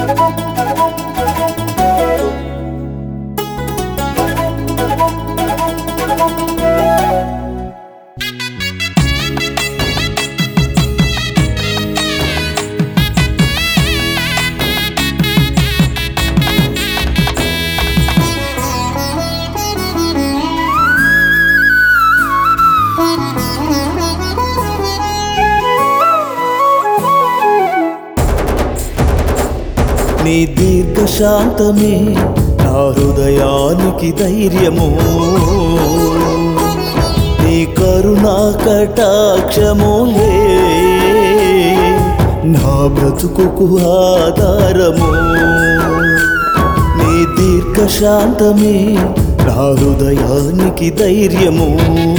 నీ దీర్ఘశాంతమే నా హృదయానికి ధైర్యము నీ కరుణా కటాక్షములే నా బ్రతుకుకు ఆధారము నీ దీర్ఘశాంతమే నా హృదయానికి ధైర్యము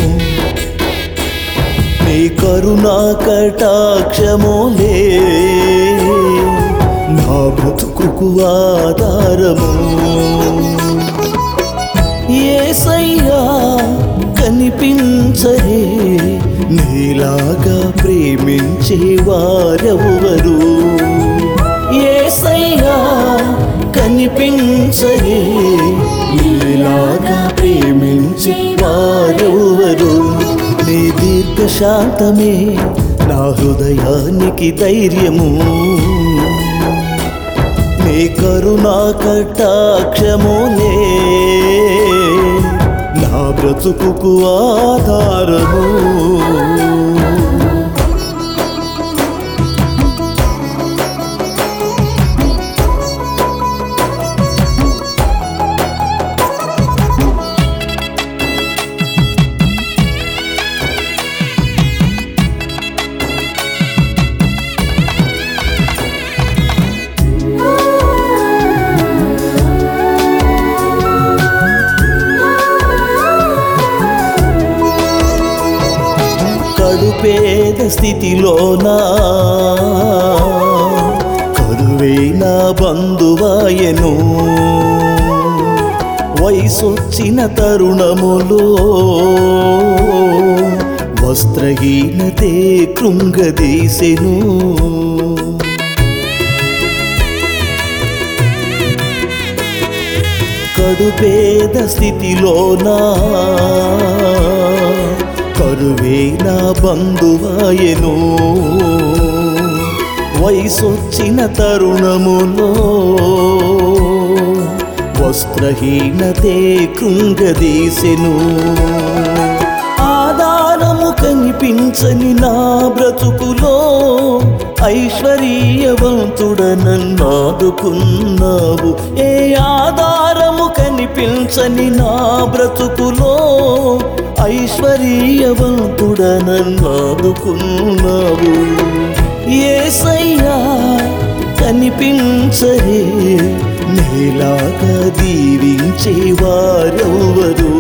నీ కరుణా కటాక్షములే నా బ్రతుకుకు ఆధారము ఏసయ్యా కనిపించరే నీలాగా ప్రేమించే వారెవరు ఏసయ్యా కనిపించరే నీలాగా ప్రేమించే వారెవరు నీ దీర్ఘశాంతమే నా హృదయానికి ధైర్యము నీ కరుణా కటాక్షములే నా బ్రతుకుకు ఆధారము కడుపేద స్థితిలోనా కరువైన బంధువాయను వయసొచ్చిన తరుణములో వస్త్రహీనతే కృంగదీసెను కడుపేద స్థితిలోనా కరువేన బంధువాయను వయసొచ్చిన తరుణములో వస్త్రహీనతే కృంగదీసెను ఆధారము కనిపించని నా బ్రతుకులో ఐశ్వర్యవంతుడనన్నాదుకున్నావు ఏ ఆధారము కనిపించని నా బ్రతుకులో ఐశ్వర్యవంతుడనన్నాదుకున్నావు ఏసయ్యా కనిపించరే నీలాగా దీవించే వారెవరు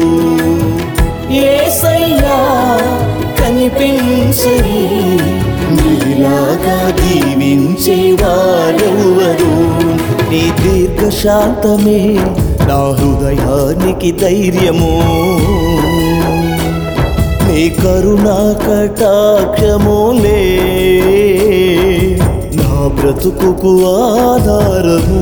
ఏసయ్యా కనిపించరే నీలాగా దీవించే వారెవరు నీ దీర్ఘశాంతమే నా హృదయానికి ధైర్యము నీ కరుణా కటాక్షములే నా బ్రతుకుకు ఆధారము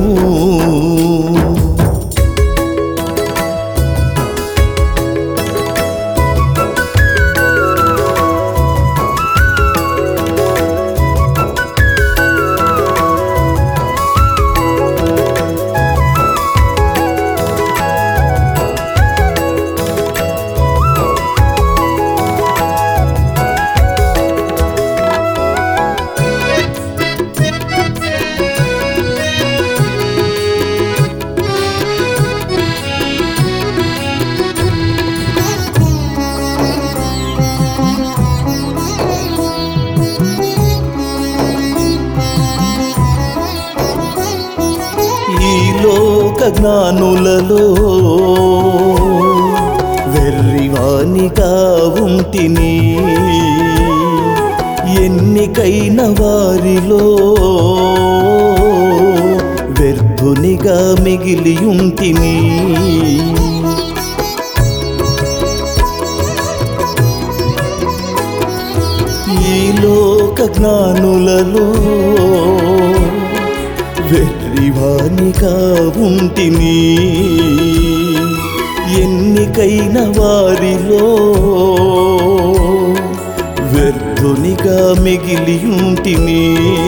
ఈ లోక జ్ఞానులలో వెర్రివానిగా ఉంటిని ఎన్నికైన వారిలో వ్యర్థునిగా మిగిలి ఉంటిని ఈ లోక జ్ఞానులలో వెర్రివానిగా ఉంటిని ఎన్నికైన వారిలో వ్యర్థునిగా మిగిలి ఉంటిని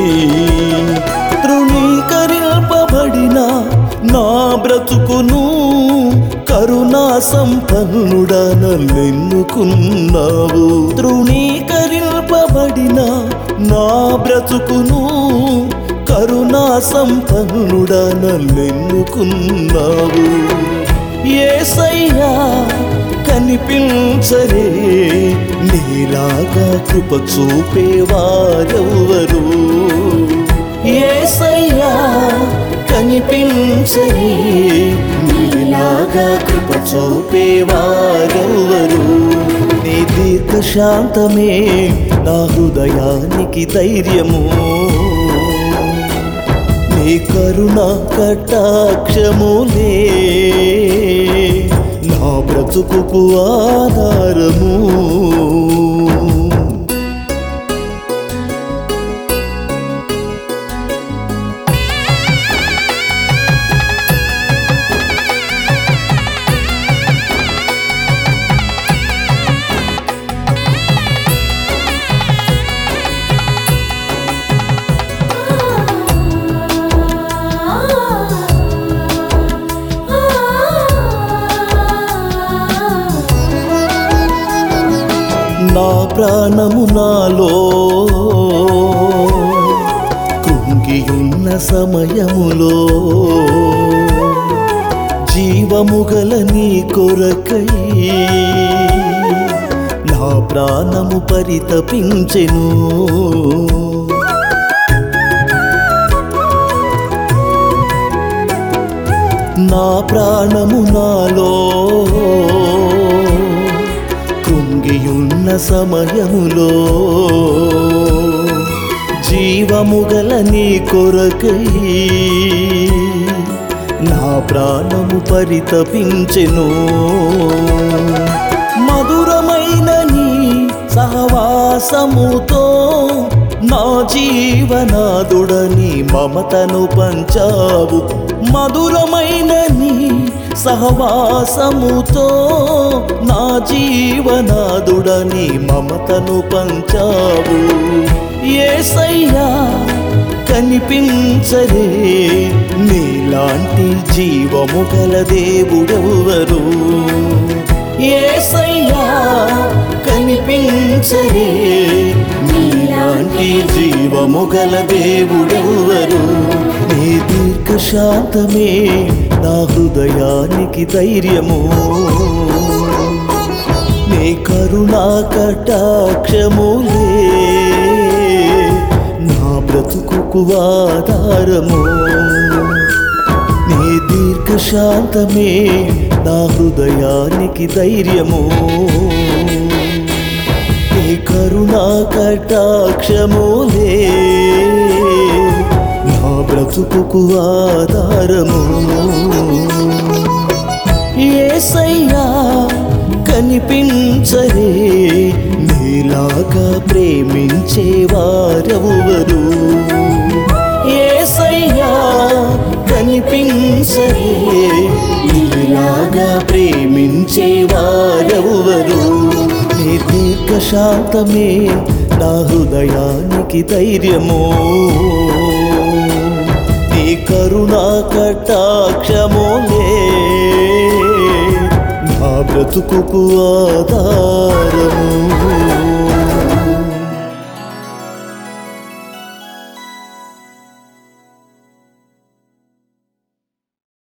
తృణీకరింపబడిన నా బ్రతుకును కరుణా సంపన్నుడనెన్నుకున్నావు తృణీకరింపబడిన నా బ్రతుకును కరుణా సంపన్నుడనెన్నుకున్నావు ఏసయ్యా కనిపించరే నీలాగా కృప చూపేవారెవ్వరు ఏసయ్యా కనిపించరే నీలాగా కృప చూపేవారెవ్వరు నీ దీర్ఘశాంతమే నా హృదయానికి ధైర్యము నీ కరుణ కటాక్షములే నా బ్రతుకుకు ఆధారము నా ప్రాణము నాలో కృంగియున్న సమయములో జీవముగల నీ కొరకై నా ప్రాణము పరితపించెను నా ప్రాణము నాలో కృంగియున్న సమయములో జీవముగల నీ కొరకై నా ప్రాణము పరితపించెను మధురమైన నీ సహవాసముతో నా జీవనాదుడని మమతను పంచావు మధురమైన నీ సహవాసముతో నా జీవనాదుడని మమతను పంచావు ఏసయ్యా కనిపించరే నీలాంటి జీవము గల దేవుడెవరు ఏసయ్యా కనిపించరే నీలాంటి జీవము గల దేవుడెవరు నీ దీర్ఘశాంతమే నా హృదయానికి ధైర్యము నీ కరుణా కటాక్షములే నా బ్రతుకుకు ఆధారము నీ దీర్ఘశాంతమే నా హృదయానికి ధైర్యము నీ కరుణా కటాక్షములే నా బ్రతుకుకు ఆధారము ఏసయ్యా కనిపించరే నీలాగా ప్రేమించేవారెవరు ఏసయ్యా కనిపించరే నీలాగా ప్రేమించేవారెవరు నీ దీర్ఘశాంతమే నా హృదయానికి ధైర్యము నీ కరుణా కటాక్షములే నా బ్రతుకుకు ఆధారము